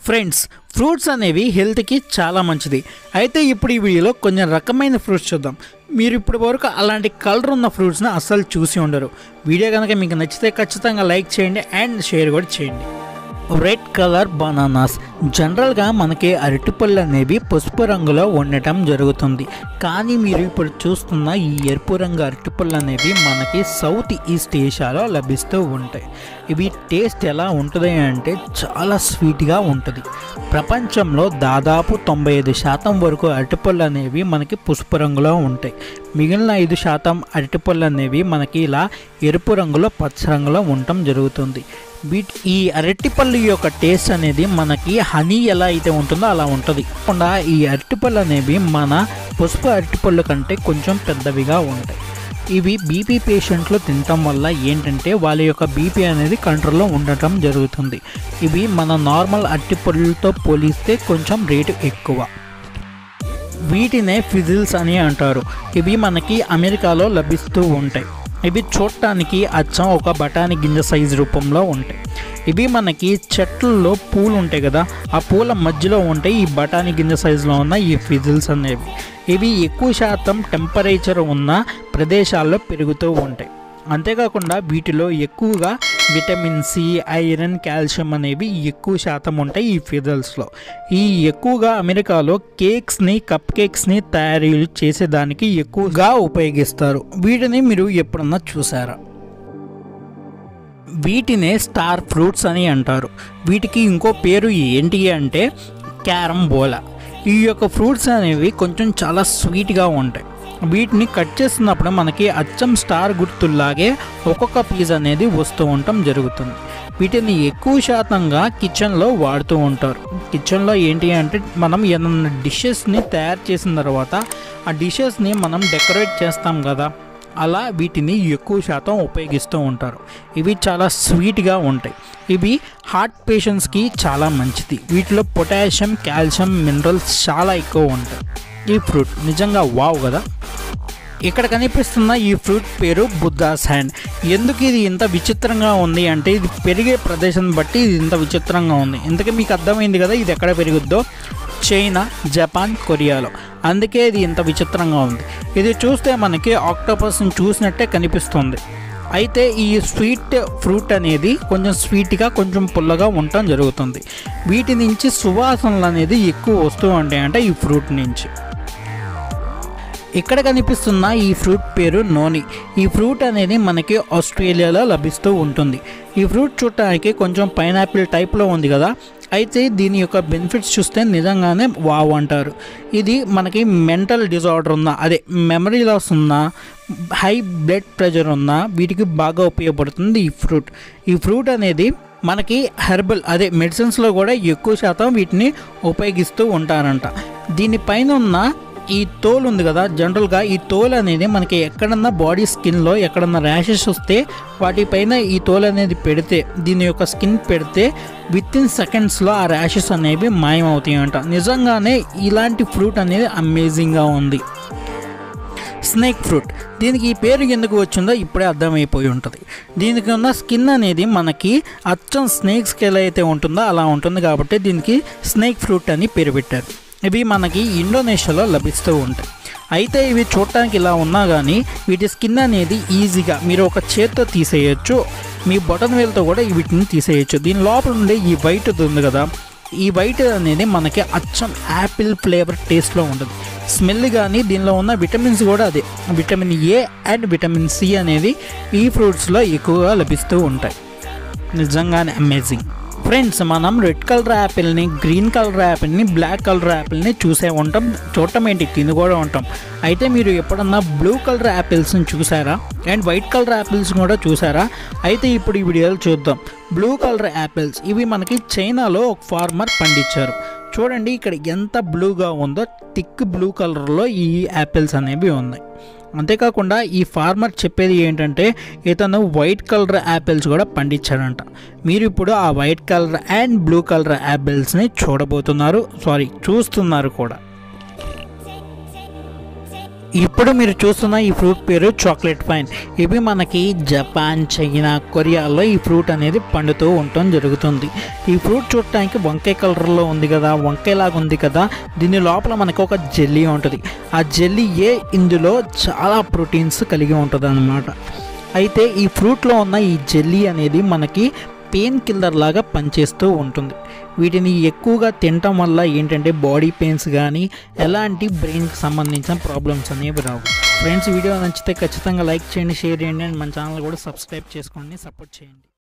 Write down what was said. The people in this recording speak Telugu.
ఫ్రెండ్స్ ఫ్రూట్స్ అనేవి హెల్త్కి చాలా మంచిది అయితే ఇప్పుడు ఈ వీడియోలో కొంచెం రకమైన ఫ్రూట్స్ చూద్దాం మీరు ఇప్పటి వరకు అలాంటి కలర్ ఉన్న ఫ్రూట్స్ని అస్సలు చూసి ఉండరు వీడియో కనుక మీకు నచ్చితే ఖచ్చితంగా లైక్ చేయండి అండ్ షేర్ కూడా చేయండి రెడ్ కలర్ బనానాస్ జనరల్గా మనకి అరటిపళ్ళు అనేవి పసుపు రంగులో ఉండటం జరుగుతుంది కానీ మీరు ఇప్పుడు చూస్తున్న ఈ ఎరుపు రంగు అరటిపళ్ళు అనేవి మనకి సౌత్ ఈస్ట్ ఏషియాలో లభిస్తూ ఉంటాయి ఇవి టేస్ట్ ఎలా ఉంటుంది అంటే చాలా స్వీట్గా ఉంటుంది ప్రపంచంలో దాదాపు తొంభై ఐదు శాతం వరకు అరటిపళ్ళు అనేవి మనకి పసుపు రంగులో ఉంటాయి మిగిలిన ఐదు శాతం అరటిపళ్ళు అనేవి మనకి ఇలా ఎరుపు రంగులో పచ్చ రంగులో ఉండటం జరుగుతుంది వీటి ఈ అరటిపళ్ళు యొక్క టేస్ట్ అనేది మనకి హనీ ఎలా అయితే ఉంటుందో అలా ఉంటుంది కాకుండా ఈ అరటిపళ్ళు అనేవి మన పసుపు అరటిపళ్ళు కంటే కొంచెం పెద్దవిగా ఉంటాయి ఇవి బీపీ పేషెంట్లు తినటం వల్ల ఏంటంటే వాళ్ళ యొక్క బీపీ అనేది కంట్రోల్లో ఉండటం జరుగుతుంది ఇవి మన నార్మల్ అరటిపళ్ళతో పోలిస్తే కొంచెం రేటు ఎక్కువ వీటినే ఫిజిల్స్ అని అంటారు ఇవి మనకి అమెరికాలో లభిస్తూ ఉంటాయి ఇవి చూడటానికి అచ్చం ఒక బఠానీ గింజ సైజు రూపంలో ఉంటాయి ఇవి మనకి చెట్లలో పూలు ఉంటాయి కదా ఆ పూల మధ్యలో ఉంటాయి ఈ బఠానీ గింజ సైజులో ఉన్న ఈ ఫిజిల్స్ అనేవి ఇవి ఎక్కువ శాతం టెంపరేచర్ ఉన్న ప్రదేశాల్లో పెరుగుతూ ఉంటాయి అంతేకాకుండా వీటిలో ఎక్కువగా విటమిన్ సి ఐరన్ కాల్షియం అనేవి ఎక్కువ శాతం ఉంటాయి ఈ ఫిజల్స్లో ఈ ఎక్కువగా అమెరికాలో కేక్స్ని కప్ కేక్స్ని తయారీ చేసేదానికి ఎక్కువగా ఉపయోగిస్తారు వీటిని మీరు ఎప్పుడన్నా చూసారా వీటినే స్టార్ ఫ్రూట్స్ అని అంటారు వీటికి ఇంకో పేరు ఏంటి అంటే క్యారమ్ బోలా ఈ యొక్క ఫ్రూట్స్ అనేవి కొంచెం చాలా స్వీట్గా ఉంటాయి వీటిని కట్ చేస్తున్నప్పుడు మనకి అచ్చం స్టార్ గుర్తుల్లాగే ఒక్కొక్క పీస్ అనేది వస్తూ ఉండటం జరుగుతుంది వీటిని ఎక్కువ శాతంగా కిచెన్లో వాడుతూ ఉంటారు కిచెన్లో ఏంటి అంటే మనం ఏదైనా డిషెస్ని తయారు చేసిన తర్వాత ఆ డిషెస్ని మనం డెకరేట్ చేస్తాం కదా అలా వీటిని ఎక్కువ శాతం ఉపయోగిస్తూ ఉంటారు ఇవి చాలా స్వీట్గా ఉంటాయి ఇవి హార్ట్ పేషెంట్స్కి చాలా మంచిది వీటిలో పొటాషియం కాల్షియం మినరల్స్ చాలా ఎక్కువ ఉంటాయి ఈ ఫ్రూట్ నిజంగా వావ్ కదా ఇక్కడ కనిపిస్తున్న ఈ ఫ్రూట్ పేరు బుద్ధాస్ హ్యాండ్ ఎందుకు ఇది ఇంత విచిత్రంగా ఉంది అంటే ఇది పెరిగే ప్రదేశం బట్టి ఇది ఇంత విచిత్రంగా ఉంది ఇంతకీ మీకు అర్థమైంది కదా ఇది ఎక్కడ పెరుగుద్దో చైనా జపాన్ కొరియాలో అందుకే ఇది ఇంత విచిత్రంగా ఉంది ఇది చూస్తే మనకి ఆక్టోపస్ని చూసినట్టే కనిపిస్తుంది అయితే ఈ స్వీట్ ఫ్రూట్ అనేది కొంచెం స్వీట్గా కొంచెం పుల్లగా ఉండటం జరుగుతుంది వీటి నుంచి సువాసనలు అనేది ఎక్కువ వస్తూ ఉంటాయి అంటే ఈ ఫ్రూట్ నుంచి ఇక్కడ కనిపిస్తున్న ఈ ఫ్రూట్ పేరు నోని ఈ ఫ్రూట్ అనేది మనకి ఆస్ట్రేలియాలో లభిస్తూ ఉంటుంది ఈ ఫ్రూట్ చూడటానికి కొంచెం పైనాపిల్ టైప్లో ఉంది కదా అయితే దీని యొక్క బెనిఫిట్స్ చూస్తే నిజంగానే వావ్ అంటారు ఇది మనకి మెంటల్ డిజార్డర్ ఉన్న అదే మెమరీ లాస్ ఉన్న హై బ్లడ్ ప్రెషర్ ఉన్న వీటికి బాగా ఉపయోగపడుతుంది ఈ ఫ్రూట్ ఈ ఫ్రూట్ అనేది మనకి హెర్బల్ అదే మెడిసిన్స్లో కూడా ఎక్కువ శాతం వీటిని ఉపయోగిస్తూ ఉంటారంట దీనిపైన ఉన్న ఈ తోలు ఉంది కదా జనరల్గా ఈ తోలు అనేది మనకి ఎక్కడన్నా బాడీ స్కిన్లో ఎక్కడన్నా ర్యాషెస్ వస్తే వాటిపైన ఈ తోలు అనేది పెడితే దీని యొక్క స్కిన్ పెడితే విత్ ఇన్ సెకండ్స్లో ఆ ర్యాషెస్ అనేవి మాయమవుతాయి అంట నిజంగానే ఇలాంటి ఫ్రూట్ అనేది అమేజింగ్గా ఉంది స్నేక్ ఫ్రూట్ దీనికి ఈ పేరు ఎందుకు వచ్చిందో ఇప్పుడే అర్థమైపోయి ఉంటుంది దీనికి ఉన్న స్కిన్ అనేది మనకి అచ్చం స్నేక్స్కి ఎలా అయితే ఉంటుందో అలా ఉంటుంది కాబట్టి దీనికి స్నేక్ ఫ్రూట్ అని పేరు పెట్టారు ఇవి మనకి ఇండోనేషియాలో లభిస్తూ ఉంటాయి అయితే ఇవి చూడటానికి ఇలా ఉన్నా కానీ వీటి స్కిన్ అనేది ఈజీగా మీరు ఒక చేత్తో తీసేయచ్చు మీ బొటన్ వేలతో కూడా వీటిని తీసేయచ్చు దీని లోపల ఉండే ఈ వైట్ ఉంది కదా ఈ వైట్ అనేది మనకి అచ్చం యాపిల్ ఫ్లేవర్ టేస్ట్లో ఉంటుంది స్మెల్ కానీ దీనిలో ఉన్న విటమిన్స్ కూడా అదే vitamin A and vitamin C అనేది ఈ ఫ్రూట్స్లో ఎక్కువగా లభిస్తూ ఉంటాయి నిజంగానే అమేజింగ్ ఫ్రెండ్స్ మనం రెడ్ కలర్ యాపిల్ని గ్రీన్ కలర్ యాపిల్ని బ్లాక్ కలర్ యాపిల్ని చూసే ఉంటాం చూడటం ఏంటి తిని కూడా ఉంటాం అయితే మీరు ఎప్పుడన్నా బ్లూ కలర్ యాపిల్స్ని చూసారా అండ్ వైట్ కలర్ యాపిల్స్ కూడా చూసారా అయితే ఇప్పుడు ఈ వీడియోలో చూద్దాం బ్లూ కలర్ యాపిల్స్ ఇవి మనకి చైనాలో ఒక ఫార్మర్ పండించారు చూడండి ఇక్కడ ఎంత బ్లూగా ఉందో థిక్ బ్లూ కలర్లో ఈ యాపిల్స్ అనేవి ఉన్నాయి అంతేకాకుండా ఈ ఫార్మర్ చెప్పేది ఏంటంటే ఇతను వైట్ కలర్ యాపిల్స్ కూడా పండించాడంట మీరు ఇప్పుడు ఆ white colour and blue colour యాపిల్స్ని చూడబోతున్నారు సారీ చూస్తున్నారు కూడా ఇప్పుడు మీరు చూస్తున్న ఈ ఫ్రూట్ పేరు చాక్లెట్ పైన్ ఇవి మనకి జపాన్ చైనా కొరియాలో ఈ ఫ్రూట్ అనేది పండుతూ ఉండటం జరుగుతుంది ఈ ఫ్రూట్ చూడటానికి వంకాయ కలర్లో ఉంది కదా వంకాయ లాగా ఉంది కదా దీని లోపల మనకు ఒక జెల్లీ ఉంటుంది ఆ జెల్లీ ఏ ఇందులో చాలా ప్రోటీన్స్ కలిగి ఉంటుంది అన్నమాట అయితే ఈ ఫ్రూట్లో ఉన్న ఈ జెల్లీ అనేది మనకి పెయిన్ కిల్లర్ లాగా పనిచేస్తూ ఉంటుంది వీటిని ఎక్కువగా తినటం వల్ల ఏంటంటే బాడీ పెయిన్స్ కానీ ఎలాంటి బ్రెయిన్కి సంబంధించిన ప్రాబ్లమ్స్ అనేవి రావు ఫ్రెండ్స్ వీడియో నచ్చితే ఖచ్చితంగా లైక్ చేయండి షేర్ చేయండి అండ్ మన ఛానల్ కూడా సబ్స్క్రైబ్ చేసుకోండి సపోర్ట్ చేయండి